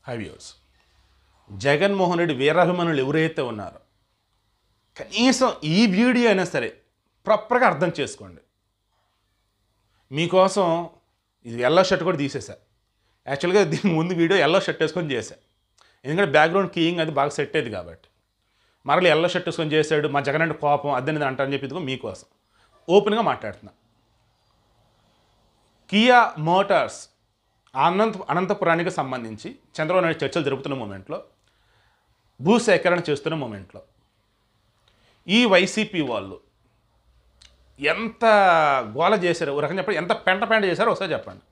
హైవ్యూర్స్ జగన్మోహన్ రెడ్డి వీరాభిమానులు ఎవరైతే ఉన్నారో కనీసం ఈ వీడియో అయినా సరే ప్రాపర్గా అర్థం చేసుకోండి మీకోసం ఇది ఎల్లో షర్ట్ కూడా తీసేసా యాక్చువల్గా దీని ముందు వీడియో ఎల్లో షర్ట్ వేసుకొని చేశా ఎందుకంటే బ్యాక్గ్రౌండ్ కీయింగ్ అది బాగా సెట్ అయ్యేది కాబట్టి మరలి ఎల్లో షర్ట్ వేసుకొని చేశాడు మా జగన్ అంటే కోపం అద్దనిది అంటారని చెప్పి ఇదిగో మీకోసం ఓపెన్గా మాట్లాడుతున్నా కియా మోటార్స్ అనంత అనంతపురానికి సంబంధించి చంద్రబాబు నాయుడు చర్చలు జరుపుతున్న మూమెంట్లో భూసేకరణ చేస్తున్న మూమెంట్లో ఈ వైసీపీ వాళ్ళు ఎంత గోల చేశారో ఒక రకంగా చెప్పండి ఎంత పెంట పెంట చేశారో ఒకసారి చెప్పండి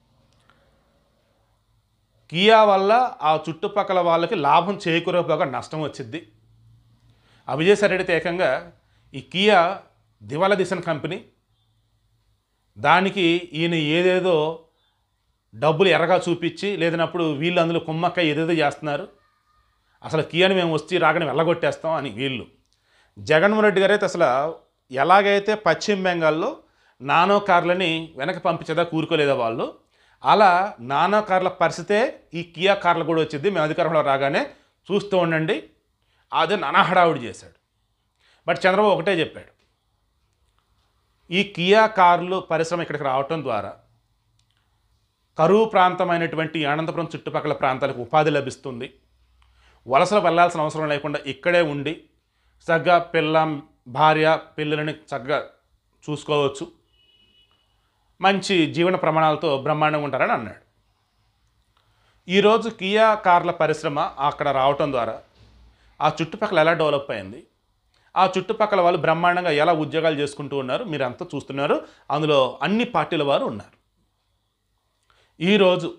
కియా వల్ల ఆ చుట్టుపక్కల వాళ్ళకి లాభం చేకూరకపోగా నష్టం వచ్చింది ఆ విజయసాయి రెడ్డి ఏకంగా ఈ కియా దివాలా తీసిన కంపెనీ దానికి ఈయన ఏదేదో డబ్బులు ఎర్రగా చూపించి లేదన్నప్పుడు వీళ్ళు అందులో కుమ్మక్క ఏదేదో చేస్తున్నారు అసలు కియాని మేము వచ్చి రాగానే వెళ్ళగొట్టేస్తాం అని వీళ్ళు జగన్మోహన్ రెడ్డి గారు అయితే అసలు ఎలాగైతే పశ్చిమ బెంగాల్లో నానో కార్లని వెనక పంపించేదా కూరుకోలేదా వాళ్ళు అలా నానో కార్ల పరిస్థితే ఈ కియా కార్లు కూడా వచ్చింది మేము అధికారంలో రాగానే చూస్తూ ఉండండి అదే నానా హడావుడి చేశాడు బట్ చంద్రబాబు ఒకటే చెప్పాడు ఈ కియా కార్లు పరిశ్రమ ఇక్కడికి రావటం ద్వారా కరువు ప్రాంతమైనటువంటి అనంతపురం చుట్టుపక్కల ప్రాంతాలకు ఉపాధి లభిస్తుంది వలసలు వెళ్ళాల్సిన అవసరం లేకుండా ఇక్కడే ఉండి చక్కగా పిల్ల భార్య పిల్లలని చక్కగా చూసుకోవచ్చు మంచి జీవన ప్రమాణాలతో బ్రహ్మాండంగా ఉంటారని అన్నాడు ఈరోజు కియా కార్ల పరిశ్రమ అక్కడ రావటం ద్వారా ఆ చుట్టుపక్కల ఎలా డెవలప్ అయింది ఆ చుట్టుపక్కల వాళ్ళు బ్రహ్మాండంగా ఎలా ఉద్యోగాలు చేసుకుంటూ ఉన్నారు మీరు అంతా చూస్తున్నారు అందులో అన్ని పార్టీల వారు ఉన్నారు ఈరోజు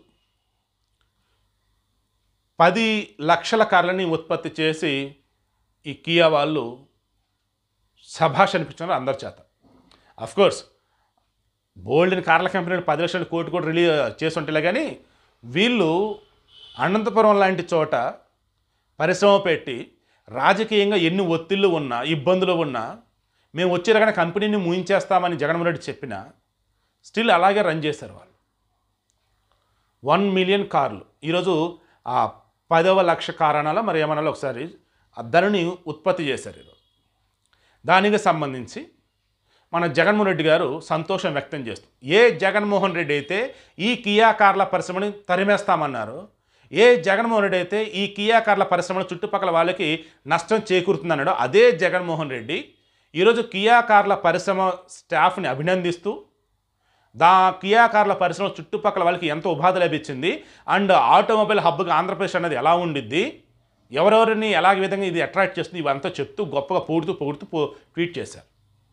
పది లక్షల కార్లని ఉత్పత్తి చేసి ఈ కియా వాళ్ళు సభాష్ అనిపించినారు అందరి చేత కోర్స్ బోల్డ్ని కార్ల కంపెనీలు పది లక్షల కోటి కూడా రిలీజ్ చేసి ఉంటేలే కానీ వీళ్ళు అనంతపురం లాంటి చోట పరిశ్రమ పెట్టి రాజకీయంగా ఎన్ని ఒత్తిళ్ళు ఉన్నా ఇబ్బందులు ఉన్నా మేము వచ్చే రకమైన కంపెనీని ముయించేస్తామని జగన్మోహన్ రెడ్డి చెప్పినా స్టిల్ అలాగే రన్ చేశారు వాళ్ళు వన్ మిలియన్ కార్లు ఈరోజు ఆ పదవ లక్ష కారణాల మరి ఏమనాలో ఒకసారి ఆ ధరని ఉత్పత్తి చేశారు ఈరోజు దానికి సంబంధించి మన జగన్మోహన్ రెడ్డి గారు సంతోషం వ్యక్తం చేస్తూ ఏ జగన్మోహన్ రెడ్డి అయితే ఈ కియా కార్ల పరిశ్రమని తరిమేస్తామన్నారు ఏ జగన్మోహన్ రెడ్డి అయితే ఈ కియా కార్ల పరిశ్రమను చుట్టుపక్కల వాళ్ళకి నష్టం చేకూరుతుందన్నాడో అదే జగన్మోహన్ రెడ్డి ఈరోజు కియా కార్ల పరిశ్రమ స్టాఫ్ని అభినందిస్తూ దా కియా కార్ల పరిశ్రమ చుట్టుపక్కల వాళ్ళకి ఎంత ఉపాధి లభించింది అండ్ ఆటోమొబైల్ హబ్గా ఆంధ్రప్రదేశ్ అనేది ఎలా ఉండిద్ది ఎవరెవరిని ఎలాగ విధంగా ఇది అట్రాక్ట్ చేస్తుంది ఇవంతా చెప్తూ గొప్పగా పొగుడుతూ పొగుడుతూ పో- ట్వీట్ చేశారు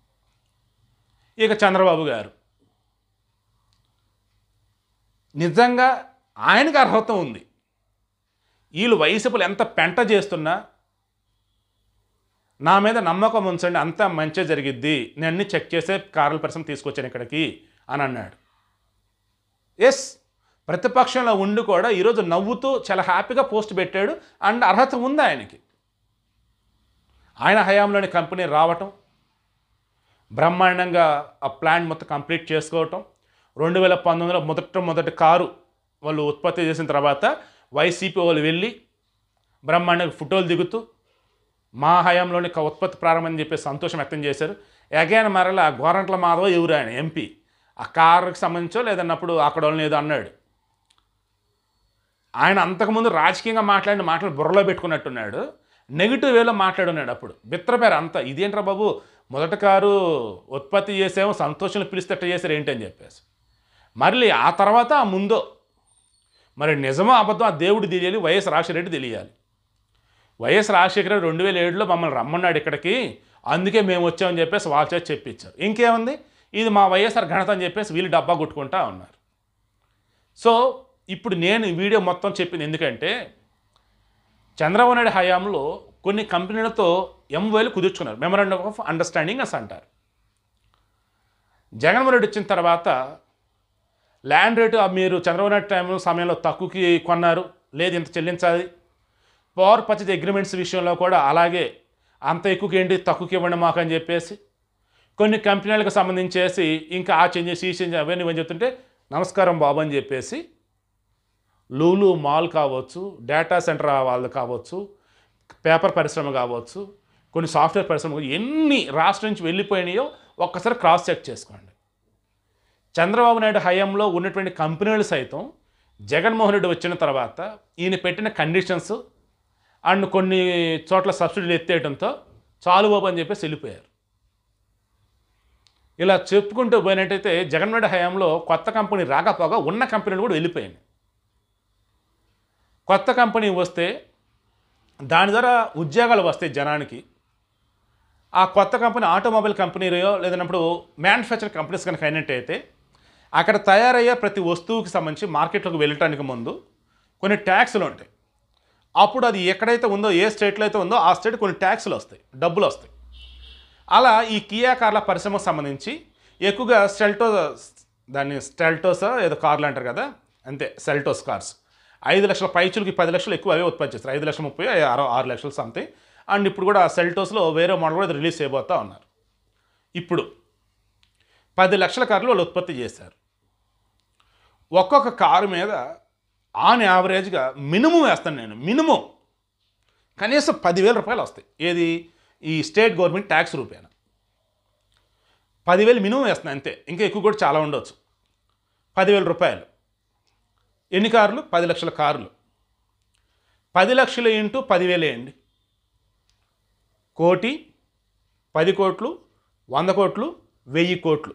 ఇక చంద్రబాబు గారు నిజంగా ఆయనకు అర్హత ఉంది వీళ్ళు వయసుపులు ఎంత పెంట చేస్తున్నా నా మీద నమ్మకం ఉంచండి అంతా మంచి జరిగిద్ది నేను అన్ని చెక్ చేసే కార్ల పరిశ్రమ తీసుకొచ్చాను ఇక్కడికి అని అన్నాడు ఎస్ ప్రతిపక్షంలో ఉండి కూడా ఈరోజు నవ్వుతూ చాలా హ్యాపీగా పోస్ట్ పెట్టాడు అండ్ అర్హత ఉంది ఆయనకి ఆయన హయాంలోని కంపెనీ రావటం బ్రహ్మాండంగా ఆ ప్లాన్ మొత్తం కంప్లీట్ చేసుకోవటం రెండు వేల పంతొమ్మిదిలో మొదట మొదటి కారు వాళ్ళు ఉత్పత్తి చేసిన తర్వాత వైసీపీ వాళ్ళు వెళ్ళి బ్రహ్మాండంగా ఫోటోలు దిగుతూ మా హయాంలోని క- ఉత్పత్తి ప్రారంభం అని చెప్పి సంతోషం వ్యక్తం చేశారు అగైన్ మరలా గోరంట్ల మాధవ్ ఎవరు ఆయన ఎంపీ ఆ కారుకి సంబంధించో లేదన్నప్పుడు అక్కడ వాళ్ళని ఏదో అన్నాడు ఆయన అంతకుముందు రాజకీయంగా మాట్లాడిన మాటలు బుర్రలో పెట్టుకున్నట్టున్నాడు నెగిటివ్ వేలో మాట్లాడున్నాడు అప్పుడు బిత్రపేరు అంతా ఇదేంట్రా బాబు మొదట కారు ఉత్పత్తి చేసేమో సంతోషం పిలిస్తే ఎట్ట చేశారు ఏంటి అని చెప్పేసి మళ్ళీ ఆ తర్వాత ఆ ముందో మరి నిజమో అబద్ధం ఆ దేవుడు తెలియాలి వైఎస్ రాజశేఖర తెలియాలి వైఎస్ రాజశేఖర రెడ్డి రెండు వేల ఏడులో మమ్మల్ని రమ్మన్నాడు ఇక్కడికి అందుకే మేము వచ్చామని చెప్పేసి వాళ్ళ చేతి చెప్పించారు ఇంకేముంది ఇది మా వైఎస్ఆర్ ఘనత అని చెప్పేసి వీళ్ళు డబ్బా కొట్టుకుంటా ఉన్నారు సో ఇప్పుడు నేను ఈ వీడియో మొత్తం చెప్పింది ఎందుకంటే చంద్రబాబు నాయుడు హయాంలో కొన్ని కంపెనీలతో ఎంఓఏలు కుదుర్చుకున్నారు మెమరాండమ్ ఆఫ్ అండర్స్టాండింగ్ అస్ అంటారు జగన్మోహన్ రెడ్డి వచ్చిన తర్వాత ల్యాండ్ రేటు ఆ మీరు చంద్రబాబు నాయుడు టైం సమయంలో తక్కువకి కొన్నారు లేదు ఇంత చెల్లించాలి పవర్ పర్చేజ్ అగ్రిమెంట్స్ విషయంలో కూడా అలాగే అంత ఎక్కువకి ఏంటి తక్కువకి ఇవ్వండి మాకు అని చెప్పేసి కొన్ని కంపెనీలకు సంబంధించేసి ఇంకా ఆ చేంజెస్ ఈ చేంజ్ అవన్నీ ఇవన్నీ చెప్తుంటే నమస్కారం బాబు అని చెప్పేసి లూలు మాల్ కావచ్చు డేటా సెంటర్ వాళ్ళు కావచ్చు పేపర్ పరిశ్రమ కావచ్చు కొన్ని సాఫ్ట్వేర్ పరిశ్రమ కావచ్చు, ఎన్ని రాష్ట్రం నుంచి వెళ్ళిపోయినాయో ఒక్కసారి క్రాస్ చెక్ చేసుకోండి చంద్రబాబు నాయుడు హయాంలో ఉన్నటువంటి కంపెనీలు సైతం జగన్మోహన్ రెడ్డి వచ్చిన తర్వాత ఈయన పెట్టిన కండిషన్స్ అండ్ కొన్ని చోట్ల సబ్సిడీలు ఎత్తేయడంతో చాలు బాబు అని చెప్పేసి వెళ్ళిపోయారు ఇలా చెప్పుకుంటూ పోయినట్టయితే జగన్మోహన్ రెడ్డి హయాంలో కొత్త కంపెనీ రాకపోగా ఉన్న కంపెనీలు కూడా వెళ్ళిపోయాయి కొత్త కంపెనీ వస్తే దాని ద్వారా ఉద్యోగాలు వస్తాయి జనానికి ఆ కొత్త కంపెనీ ఆటోమొబైల్ కంపెనీలో లేదన్నప్పుడు మ్యానుఫ్యాక్చరింగ్ కంపెనీస్ కనుక అయినట్టయితే అక్కడ తయారయ్యే ప్రతి వస్తువుకి సంబంధించి మార్కెట్లోకి వెళ్ళటానికి ముందు కొన్ని ట్యాక్సులు ఉంటాయి అప్పుడు అది ఎక్కడైతే ఉందో ఏ స్టేట్లో అయితే ఉందో ఆ స్టేట్ కొన్ని ట్యాక్సులు వస్తాయి డబ్బులు వస్తాయి అలా ఈ కియా కార్ల పరిశ్రమకు సంబంధించి ఎక్కువగా స్టెల్టో దాన్ని స్టెల్టోస్ ఏదో కార్లు అంటారు కదా అంతే సెల్టోస్ కార్స్ ఐదు లక్షల పైచులకి పది లక్షలు ఎక్కువ అవే ఉత్పత్తి చేస్తారు ఐదు లక్షల ముప్పై ఆరు ఆరు లక్షలు సంథింగ్ అండ్ ఇప్పుడు కూడా సెల్టోస్లో వేరే మోడల్ కూడా రిలీజ్ చేయబోతా ఉన్నారు ఇప్పుడు పది లక్షల కార్లు వాళ్ళు ఉత్పత్తి చేశారు ఒక్కొక్క కారు మీద ఆన్ యావరేజ్గా మినిమం వేస్తాను నేను మినిమం కనీసం పదివేల రూపాయలు వస్తాయి ఏది ఈ స్టేట్ గవర్నమెంట్ ట్యాక్స్ రూపేణ పదివేలు మినిమం వేస్తున్నాయి అంతే ఇంకా ఎక్కువ కూడా చాలా ఉండొచ్చు పదివేల రూపాయలు ఎన్ని కార్లు పది లక్షల కార్లు పది లక్షలు ఇంటూ పదివేలు వేయండి కోటి పది కోట్లు వంద కోట్లు వెయ్యి కోట్లు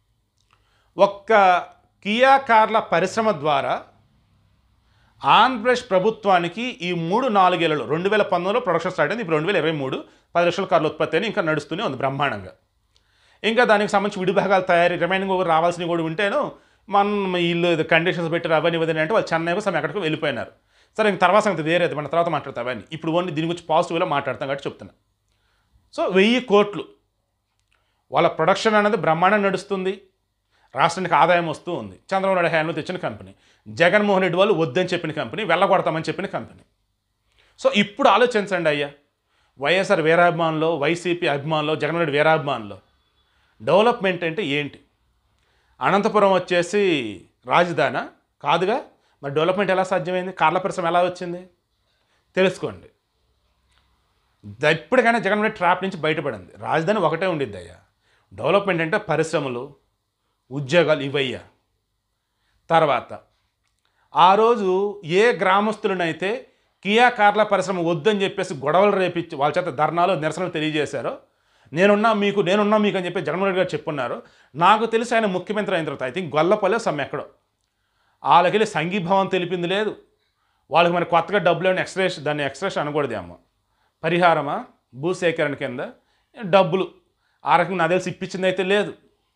ఒక్క కియా కార్ల పరిశ్రమ ద్వారా ఆంధ్రప్రదేశ్ ప్రభుత్వానికి ఈ మూడు నాలుగేళ్లలో రెండు వేల పంతొమ్మిదిలో ప్రొడక్షన్ స్టార్ట్ అయింది ఇప్పుడు రెండు వేల ఇరవై మూడు పది లక్షల కార్ల ఉత్పత్తి అని ఇంకా నడుస్తూనే ఉంది బ్రహ్మాండంగా ఇంకా దానికి సంబంధించి విడిభాగాలు తయారీ రిమైనింగ్ కూడా రావాల్సినవి కూడా ఉంటేను మనం వీళ్ళు కండిషన్స్ పెట్టి అవన్నీ ఇవ్వదని అంటే వాళ్ళు చెన్నై కోసం ఎక్కడికి వెళ్ళిపోయినారు సరే ఇంక తర్వాత సంగతి వేరేది మన తర్వాత మాట్లాడతాం అవన్నీ ఇప్పుడు ఓన్లీ దీని గురించి పాజిటివ్గా మాట్లాడతాం కాబట్టి చెప్తున్నా సో వెయ్యి కోట్లు వాళ్ళ ప్రొడక్షన్ అనేది బ్రహ్మాండం నడుస్తుంది రాష్ట్రానికి ఆదాయం వస్తూ ఉంది చంద్రబాబు నాయుడు హ్యాండ్లో తెచ్చిన కంపెనీ జగన్మోహన్ రెడ్డి వాళ్ళు వద్దని చెప్పిన కంపెనీ వెళ్ళగొడతామని చెప్పిన కంపెనీ సో ఇప్పుడు ఆలోచించండి అయ్యా వైఎస్ఆర్ వీరాభిమానులు వైసీపీ అభిమానులు జగన్మోహన్ రెడ్డి వీరాభిమానులు డెవలప్మెంట్ అంటే ఏంటి అనంతపురం వచ్చేసి రాజధానా కాదుగా మరి డెవలప్మెంట్ ఎలా సాధ్యమైంది కార్ల పరిశ్రమ ఎలా వచ్చింది తెలుసుకోండి ద- ఇప్పటికైనా జగన్ రెడ్డి ట్రాప్ నుంచి బయటపడింది రాజధాని ఒకటే ఉండిద్ది అయ్యా డెవలప్మెంట్ అంటే పరిశ్రమలు ఉద్యోగాలు ఇవయ్యా తర్వాత ఆ రోజు ఏ గ్రామస్తులనైతే కియా కార్ల పరిశ్రమ వద్దని చెప్పేసి గొడవలు రేపించి వాళ్ళ చేత ధర్నాలు నిరసనలు తెలియజేశారో నేనున్నా మీకు నేనున్నా మీకు అని చెప్పి జగన్మోహన్ రెడ్డి గారు చెప్పున్నారు నాకు తెలిసి ఆయన ముఖ్యమంత్రి అయిన తర్వాత ఐ థింక్ గొల్లపల్లె సమ్ ఎక్కడో వాళ్ళకి సంఘీభావం తెలిపింది లేదు వాళ్ళకి మరి కొత్తగా డబ్బులు ఏమైనా ఎక్స్ట్రేషన్ దాన్ని ఎక్స్ట్రేషన్ అనకూడదు అమ్మ పరిహారమా భూసేకరణ కింద డబ్బులు ఆ రకంగా నాకు తెలిసి ఇప్పించింది అయితే లేదు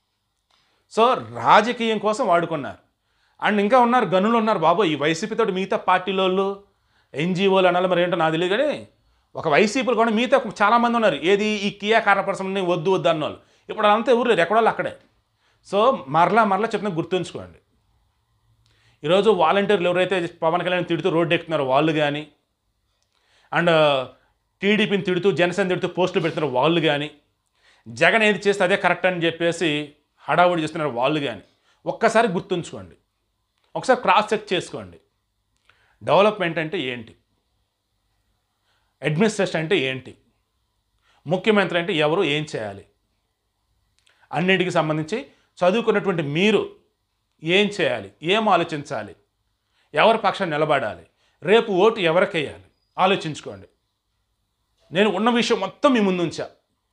సో రాజకీయం కోసం వాడుకున్నారు అండ్ ఇంకా ఉన్నారు గనులు ఉన్నారు బాబు ఈ వైసీపీతో మిగతా పార్టీలోళ్ళు ఎన్జిఓలు అనాలి మరి ఏంటో నాకు తెలియదు కానీ ఒక వైసీపీలు కూడా మిగతా చాలామంది ఉన్నారు ఏది ఈ కియా కారణ పరిశ్రమని వద్దు వద్దు అన్నోళ్ళు ఇప్పుడు అంతా ఊరు లేరు ఎక్కడోళ్ళు అక్కడే సో మరలా మరలా చెప్పిన గుర్తుంచుకోండి ఈరోజు వాలంటీర్లు ఎవరైతే పవన్ కళ్యాణ్ తిడుతూ రోడ్డు ఎక్కుతున్నారో వాళ్ళు కానీ అండ్ టీడీపీని తిడుతూ జనసేన తిడుతూ పోస్టులు పెడుతున్నారు వాళ్ళు కానీ జగన్ ఏది చేస్తే అదే కరెక్ట్ అని చెప్పేసి హడావుడి చేస్తున్నారు వాళ్ళు కానీ ఒక్కసారి గుర్తుంచుకోండి ఒకసారి క్రాస్ చెక్ చేసుకోండి డెవలప్మెంట్ అంటే ఏంటి అడ్మినిస్ట్రేషన్ అంటే ఏంటి ముఖ్యమంత్రి అంటే ఎవరు ఏం చేయాలి అన్నిటికి సంబంధించి చదువుకున్నటువంటి మీరు ఏం చేయాలి ఏం ఆలోచించాలి ఎవరి పక్షాన్ని నిలబడాలి రేపు ఓటు ఎవరికి వేయాలి ఆలోచించుకోండి నేను ఉన్న విషయం మొత్తం మీ ముందు ఉంచా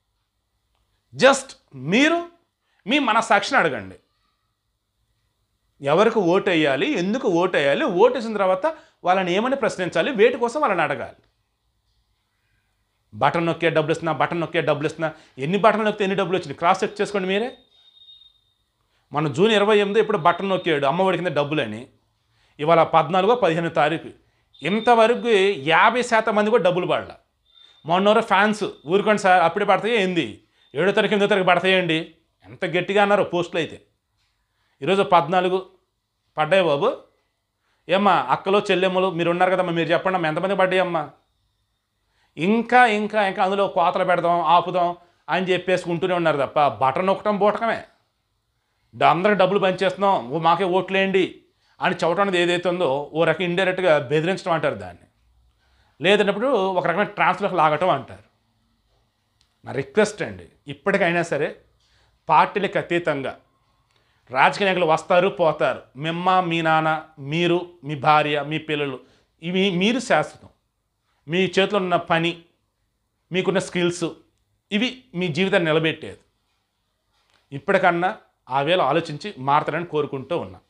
జస్ట్ మీరు మీ మనసాక్షిని అడగండి ఎవరికి ఓటు వేయాలి ఎందుకు ఓటు వేయాలి ఓటు వేసిన తర్వాత వాళ్ళని ఏమని ప్రశ్నించాలి వేటి కోసం వాళ్ళని అడగాలి బటన్ నొక్కే డబ్బులు ఇస్తున్నా బటన్ నొక్కే డబ్బులు ఇస్తున్నా ఎన్ని బటన్ నొక్కితే ఎన్ని డబ్బులు వచ్చినాయి క్రాస్ చెక్ చేసుకోండి మీరే మన జూన్ ఇరవై ఎనిమిది ఇప్పుడు బటన్ నొక్కాడు అమ్మఒడి కింద డబ్బులని ఇవాళ పద్నాలుగో పదిహేను తారీఖు ఇంతవరకు యాభై శాతం మంది కూడా డబ్బులు పడలా మొన్నోరో ఫ్యాన్స్ ఊరుకోండి సార్ అప్పుడే పడతాయి ఏంది ఏడో తారీఖు ఎనిమిదో తారీఖు పడతాయండి ఎంత గట్టిగా అన్నారు పోస్టులు అయితే ఈరోజు పద్నాలుగు పడ్డాయి బాబు ఏమ్మా అక్కలు చెల్లెమ్మలు మీరు ఉన్నారు కదమ్మా మీరు చెప్పండి అమ్మా ఎంతమంది పడ్డాయి అమ్మా ఇంకా ఇంకా ఇంకా అందులో కోతలు పెడదాం ఆపుదాం అని చెప్పేసుకుంటూనే ఉన్నారు తప్ప బటన్ నొక్కటం బూటకమే డ- అందరికి డబ్బులు పంచేస్తున్నాం ఓ మాకే ఓట్లేయండి అని చెప్పడం అనేది ఏదైతే ఉందో ఓ రకం ఇండైరెక్ట్గా బెదిరించడం అంటారు దాన్ని లేదన్నప్పుడు ఒక రకమైన ట్రాన్స్లోకి లాగటం అంటారు నా రిక్వెస్ట్ అండి ఇప్పటికైనా సరే పార్టీలకు అతీతంగా రాజకీయ నాయకులు వస్తారు పోతారు మిమ్మ మీ నాన్న మీరు మీ భార్య మీ పిల్లలు ఇవి మీరు శాశ్వతం మీ చేతిలో ఉన్న పని మీకున్న స్కిల్స్ ఇవి మీ జీవితాన్ని నిలబెట్టేది ఇప్పటికన్నా ఆ వేళ ఆలోచించి మారతారని కోరుకుంటూ ఉన్నా